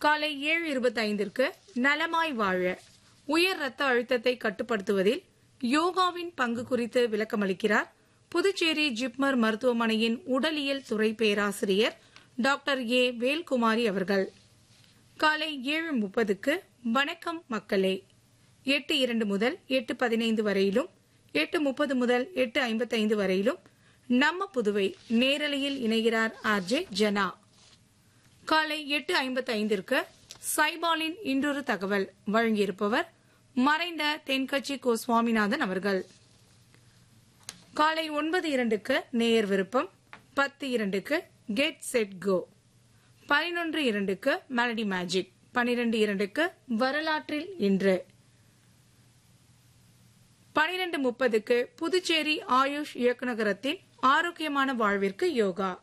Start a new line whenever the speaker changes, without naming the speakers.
காலை ஏழு இருபத்தைந்திற்கு நலமாய் வாழ உயர் ரத்த அழுத்தத்தை கட்டுப்படுத்துவதில் யோகாவின் பங்கு குறித்து விளக்கமளிக்கிறார் புதுச்சேரி ஜிப்மர் மருத்துவமனையின் உடலியல் துறை பேராசிரியர் டாக்டர் ஏ வேல்குமாரி அவர்கள் காலை ஏழு முப்பதுக்கு வணக்கம் மக்களே எட்டு இரண்டு முதல் எட்டு பதினைந்து வரையிலும் எட்டு முப்பது முதல் எட்டு ஐம்பத்தைந்து வரையிலும் நம்ம புதுவை நேரலையில் இணைகிறார் ஆர்ஜே ஜனா காலை எட்டு ஐம்பத்தைந்திற்கு சைபாலின் இன்றொரு தகவல் வழங்கியிருப்பவர் மறைந்த தென்கட்சி கோ சுவாமிநாதன் அவர்கள் காலை ஒன்பது இரண்டுக்கு நேயர் விருப்பம் பத்து இரண்டுக்கு கெட் செட் கோ பதினொன்று இரண்டுக்கு மெலடி மேஜிக் பனிரெண்டு இரண்டுக்கு வரலாற்றில் இன்று பனிரெண்டு முப்பதுக்கு புதுச்சேரி ஆயுஷ் இயக்குநகரத்தின் ஆரோக்கியமான வாழ்விற்கு யோகா